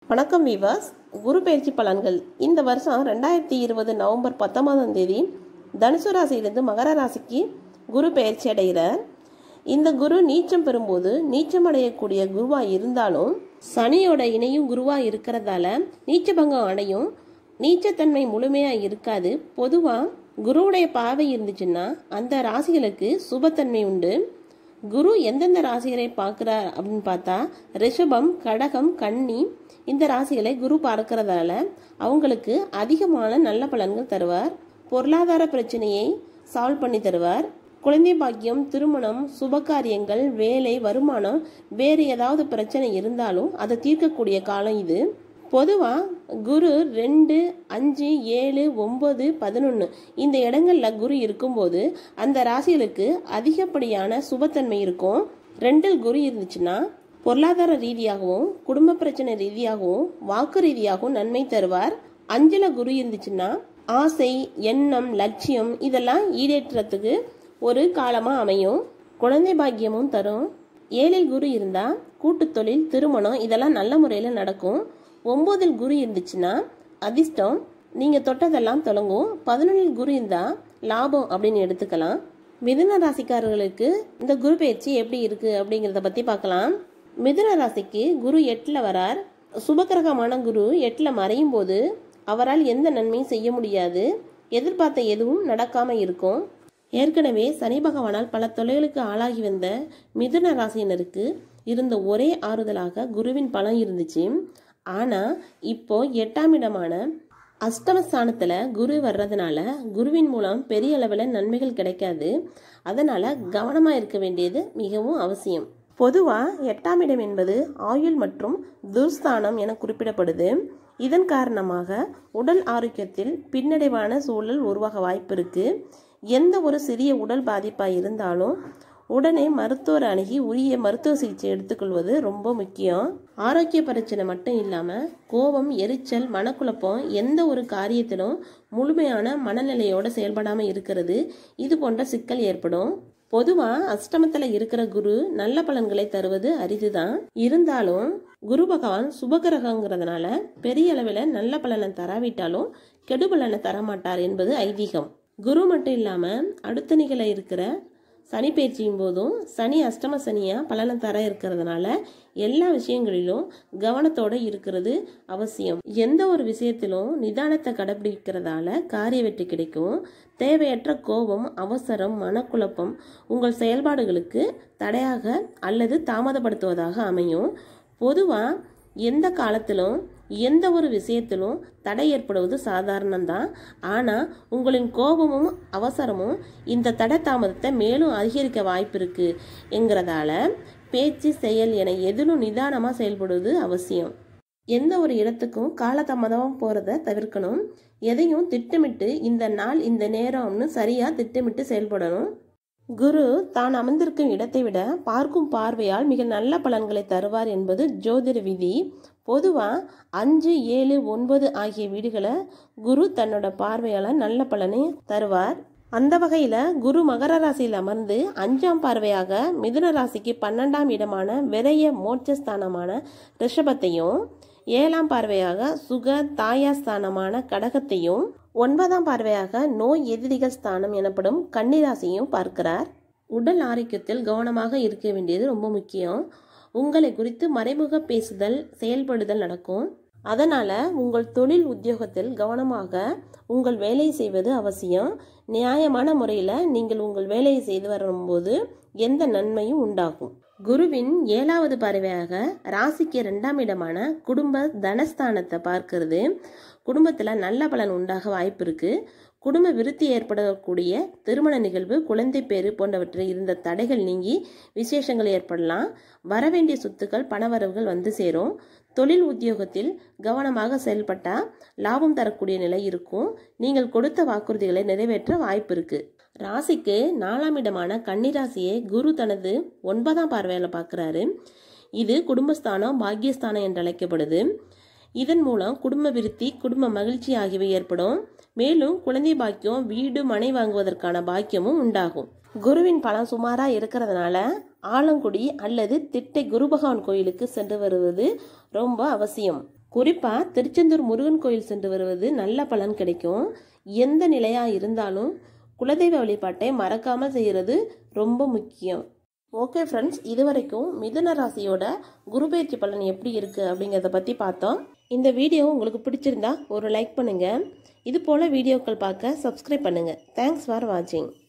வணக்கம் வீவர்ஸ் குரு பயிற்சி பலன்கள் இந்த வருஷம் ரெண்டாயிரத்தி இருபது நவம்பர் பத்தொன்பதாம் தேதி தனுசு ராசியிலிருந்து மகர ராசிக்கு குரு பயிற்சி அடைகிறார் இந்த குரு நீச்சம் பெறும்போது நீச்சம் அடையக்கூடிய குருவா இருந்தாலும் சனியோட இணையும் குருவா இருக்கிறதால நீச்சபங்கம் அடையும் நீச்சத்தன்மை முழுமையா இருக்காது பொதுவா குருவுடைய பார்வை இருந்துச்சுன்னா அந்த ராசிகளுக்கு சுபத்தன்மை உண்டு குரு எந்தெந்த ராசிகளை பார்க்கிறார் அப்படின்னு பார்த்தா ரிஷபம் கடகம் கன்னி இந்த ராசிகளை குரு பார்க்கறதால அவங்களுக்கு அதிகமான நல்ல பலன்கள் தருவார் பொருளாதார பிரச்சனையை சால்வ் பண்ணி தருவார் குழந்தை பாக்கியம் திருமணம் சுபகாரியங்கள் வேலை வருமானம் வேறு ஏதாவது பிரச்சனை இருந்தாலும் அதை தீர்க்கக்கூடிய காலம் இது பொதுவா குரு ரெண்டு அஞ்சு ஏழு ஒன்பது பதினொன்று இந்த இடங்கள்ல குரு இருக்கும்போது அந்த ராசிகளுக்கு அதிகப்படியான சுபத்தன்மை இருக்கும் ரெண்டில் குரு இருந்துச்சுன்னா பொருளாதார ரீதியாகவும் குடும்ப பிரச்சனை ரீதியாகவும் வாக்கு ரீதியாகவும் நன்மை தருவார் அஞ்சுல குரு இருந்துச்சுன்னா ஆசை எண்ணம் லட்சியம் இதெல்லாம் ஈடேற்றத்துக்கு ஒரு காலமா அமையும் குழந்தை பாக்கியமும் தரும் ஏழில் குரு இருந்தா கூட்டு தொழில் திருமணம் இதெல்லாம் நல்ல முறையில நடக்கும் ஒன்பதில் குரு இருந்துச்சுன்னா அதிர்ஷ்டம் நீங்க தொட்டதெல்லாம் தொடங்கும் பதினொன்றில் குரு இருந்தா லாபம் அப்படின்னு எடுத்துக்கலாம் மிதுன ராசிக்காரர்களுக்கு இந்த குரு பயிற்சி எப்படி இருக்கு அப்படிங்கிறத பத்தி பார்க்கலாம் மிதுன ராசிக்கு குரு எட்டுல வரார் சுபகிரகமான குரு எட்டுல மறையும் போது அவரால் எந்த நன்மையும் செய்ய முடியாது எதிர்பார்த்த எதுவும் நடக்காம இருக்கும் ஏற்கனவே சனி பகவானால் பல தொலைகளுக்கு ஆளாகி வந்த மிதுன ராசியினருக்கு இருந்த ஒரே ஆறுதலாக குருவின் பலம் இருந்துச்சு ஆனா இப்போ எட்டாம் இடமான அஷ்டமஸ்தானத்துல குரு வர்றதுனால குருவின் மூலம் பெரிய அளவில் நன்மைகள் கிடைக்காது அதனால கவனமா இருக்க வேண்டியது மிகவும் அவசியம் பொதுவா எட்டாம் இடம் என்பது ஆயுள் மற்றும் துர்ஸ்தானம் என குறிப்பிடப்படுது இதன் காரணமாக உடல் ஆரோக்கியத்தில் பின்னடைவான சூழல் உருவாக வாய்ப்பு இருக்கு எந்த ஒரு சிறிய உடல் பாதிப்பா இருந்தாலும் உடனே மருத்துவர் அணுகி உரிய மருத்துவ சிகிச்சை எடுத்துக்கொள்வது ரொம்ப முக்கியம் ஆரோக்கிய பிரச்சனை மட்டும் இல்லாம கோபம் எரிச்சல் மனக்குழப்பம் எந்த ஒரு காரியத்திலும் முழுமையான மனநிலையோட செயல்படாம இருக்கிறது இது போன்ற சிக்கல் ஏற்படும் பொதுவா அஷ்டமத்துல இருக்கிற குரு நல்ல பலன்களை தருவது அரிதுதான் இருந்தாலும் குரு பகவான் சுபகிரகங்கிறதுனால பெரிய அளவில் நல்ல பலனை தராவிட்டாலும் கெடுபலனை தரமாட்டார் என்பது ஐதீகம் குரு மட்டும் இல்லாம அடுத்த நிகழ இருக்கிற சனி பயிற்சியும் போதும் சனி அஷ்டம சனியா பலனை தர இருக்கிறதுனால எல்லா விஷயங்களிலும் கவனத்தோட இருக்கிறது அவசியம் எந்த ஒரு விஷயத்திலும் நிதானத்தை கடைபிடிக்கிறதால காரிய வெற்றி கிடைக்கும் தேவையற்ற கோபம் அவசரம் மனக்குழப்பம் உங்கள் செயல்பாடுகளுக்கு தடையாக அல்லது தாமதப்படுத்துவதாக அமையும் பொதுவா எந்த காலத்திலும் எந்த ஒரு விஷயத்திலும் தடை ஏற்படுவது சாதாரணம்தான் ஆனால் உங்களின் கோபமும் அவசரமும் இந்த தடை தாமதத்தை மேலும் அதிகரிக்க வாய்ப்பு இருக்கு என்கிறதால பேச்சு செயல் என எதிலும் நிதானமாக செயல்படுவது அவசியம் எந்த ஒரு இடத்துக்கும் காலதாமதமாக போகிறத தவிர்க்கணும் எதையும் திட்டமிட்டு இந்த நாள் இந்த நேரம்னு சரியாக திட்டமிட்டு செயல்படணும் குரு தான் அமர்ந்திருக்கும் இடத்தை விட பார்க்கும் பார்வையால் மிக நல்ல பலன்களை தருவார் என்பது ஜோதிட விதி பொதுவா அஞ்சு ஏழு ஒன்பது ஆகிய வீடுகளை குரு தன்னோட பார்வையால நல்ல பலனை தருவார் அந்த வகையில குரு மகர ராசியில் அமர்ந்து அஞ்சாம் பார்வையாக மிதுன ராசிக்கு பன்னெண்டாம் இடமான விரைய மோட்சஸ்தானமான ரிஷபத்தையும் ஏழாம் பார்வையாக சுக தாயாஸ்தானமான கடகத்தையும் ஒன்பதாம் பார்வையாக நோய் எதிரிகள் ஸ்தானம் எனப்படும் கன்னிராசியும் பார்க்கிறார் உடல் ஆரோக்கியத்தில் கவனமாக இருக்க வேண்டியது ரொம்ப முக்கியம் உங்களை குறித்து மறைமுக பேசுதல் செயல்படுதல் நடக்கும் அதனால உங்கள் தொழில் உத்தியோகத்தில் கவனமாக உங்கள் வேலை செய்வது அவசியம் நியாயமான முறையில் நீங்கள் உங்கள் வேலையை செய்து வரும்போது எந்த நன்மையும் உண்டாகும் குருவின் ஏழாவது பார்வையாக ராசிக்கு இரண்டாம் இடமான குடும்ப தனஸ்தானத்தை பார்க்கிறது குடும்பத்தில் நல்ல பலன் உண்டாக வாய்ப்பு இருக்கு குடும்ப விருத்தி ஏற்படக்கூடிய திருமண நிகழ்வு குழந்தை பேரு போன்றவற்றில் இருந்த தடைகள் நீங்கி விசேஷங்கள் ஏற்படலாம் வரவேண்டிய சொத்துக்கள் பணவரவுகள் வந்து சேரும் தொழில் உத்தியோகத்தில் கவனமாக செயல்பட்டா லாபம் தரக்கூடிய நிலை இருக்கும் நீங்கள் கொடுத்த வாக்குறுதிகளை நிறைவேற்ற வாய்ப்பு இருக்கு ராசிக்கு நாலாம் இடமான கன்னிராசியை குரு தனது ஒன்பதாம் பார்வையில் பார்க்குறாரு இது குடும்பஸ்தானம் பாக்கியஸ்தானம் என்று அழைக்கப்படுது இதன் மூலம் குடும்ப விருத்தி குடும்ப மகிழ்ச்சி ஆகியவை ஏற்படும் மேலும் குழந்தை பாக்கியம் வீடு மனை வாங்குவதற்கான பாக்கியமும் உண்டாகும் குருவின் பலம் சுமாரா இருக்கிறதுனால ஆலங்குடி அல்லது திட்டை குரு பகவான் கோயிலுக்கு சென்று வருவது ரொம்ப அவசியம் குறிப்பாக திருச்செந்தூர் முருகன் கோயில் சென்று வருவது நல்ல பலன் கிடைக்கும் எந்த நிலையாக இருந்தாலும் குலதெய்வ வழிபாட்டை மறக்காமல் செய்கிறது ரொம்ப முக்கியம் ஓகே ஃப்ரெண்ட்ஸ் இது வரைக்கும் மிதுன ராசியோட குரு பயிற்சி பலன் எப்படி இருக்குது அப்படிங்கிறத பற்றி பார்த்தோம் இந்த வீடியோ உங்களுக்கு பிடிச்சிருந்தா ஒரு லைக் பண்ணுங்கள் இது போல் வீடியோக்கள் பார்க்க சப்ஸ்கிரைப் பண்ணுங்கள் தேங்க்ஸ் ஃபார் வாட்சிங்